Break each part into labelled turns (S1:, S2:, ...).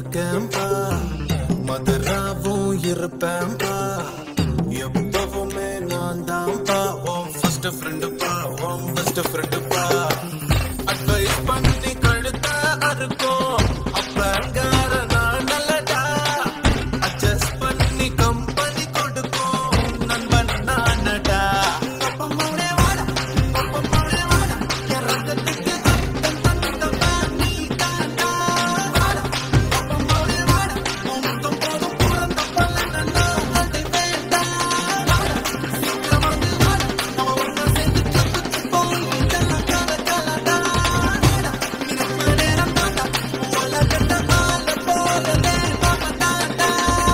S1: இருக்கேன்பா மதுராவும் இருப்பேன்பா எப்பவுமே நான் தான்ப்பா உன் ஃபர்ஸ்ட் ஃப்ரெண்டுப்பா உன் பெஸ்ட் ஃப்ரெண்டுப்பா அட்வைஸ் பண்ணி கழுத்த அறுக்கும் அப்பங்கார நான் நல்லடா அட்ஜஸ்ட் பண்ணி கம்பெனி கொடுக்கும் நண்பன் நானடா அப்பமோடே வாடா அப்பமோடே வாடா இறங்கத்துக்கு அர்த்தம் தந்தவன் நீ தாண்டா வாடா அப்பமோடே வாடா உனக்கு போதும் பிறந்த பலன் அதை வேண்டாம் வாடா சீக்கிரம் வந்து வாடா நம்ம ஒண்ணா சேர்ந்து கிளப்புக்கு போய் இதெல்லாம் கல கலடா வாடா நினைப்ப நேரம் தாண்டா உலகத்தை மாலை போலவே நாம தாண்டா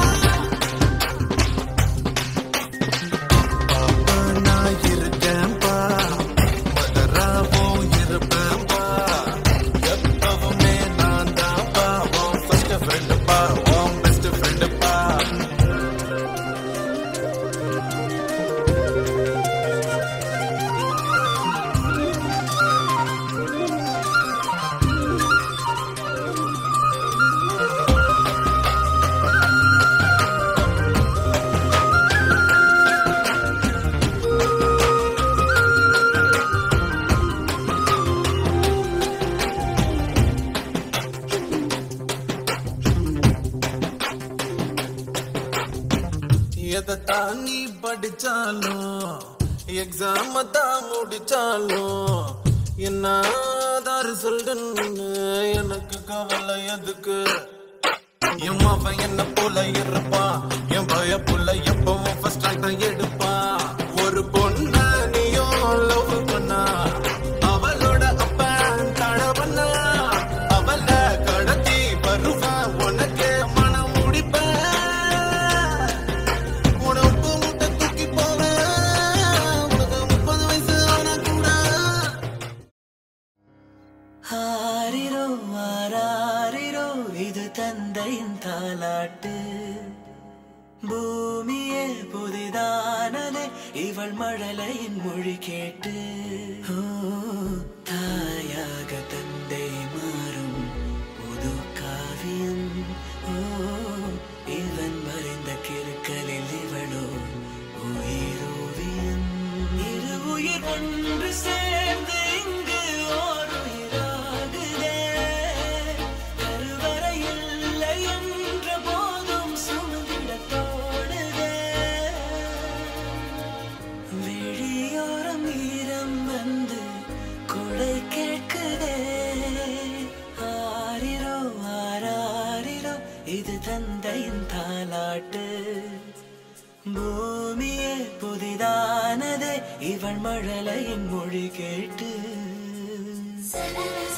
S1: அப்பா நான் இருக்கேன்பா மதராவும் இருப்பேன்பா எப்பவுமே நான் தான்ப்பா உன் ஃபர்ஸ்ட் ஃப்ரெண்டுப்பா உன் பெஸ்ட் ஃப்ரெண்டுப்பா எதை தாங்கி படிச்சாலும் எக்ஸாம தான் முடிச்சாலும் என்ன ரிசல்ட்னு எனக்கு கவலை எதுக்கு என் மாவன் என்ன போல இருப்பான் என் பய புள்ள எப்பவும் ஃபர்ஸ்ட் ரேங்க் தான் எடுப்பான் ஒரு பொண்ண நீயும் லவ் பண்ணா அவளோட அப்பன் தடவண்ணா அவள கடத்தி வருவான் உனக்கே மனம் முடிப்பேன் உனக்கு முட்டை தூக்கி போவேன் உனக்கு முப்பது வயசு ஆனா கூட
S2: ஆரிரோ ஆராரிரோ இது தந்தையின் தாலாட்டு பூமியே புதிதானதே இவள் மழலையின் மொழி கேட்டு ஓ, தாயாக தந்தை மாறும் புது காவியம் ஓ இவன் மறைந்த கிருக்கலில் இவளோ உயிரோவியம் இரு உயிர் ஒன்று சேர்ந்து இங்கு ஓர் உயிராகுதே கருவறை இல்லை என்ற போதும் சுமந்திடத் தோணுதே விழியோரம் ஈரம் வந்து கொடை கேட்குதே ஆரிரோ ஆராரிரோ இது தந்தையின் தாலாட்டு பூமியே புதிதானதே இவள் மழலையின் மொழி கேட்டு
S3: Sa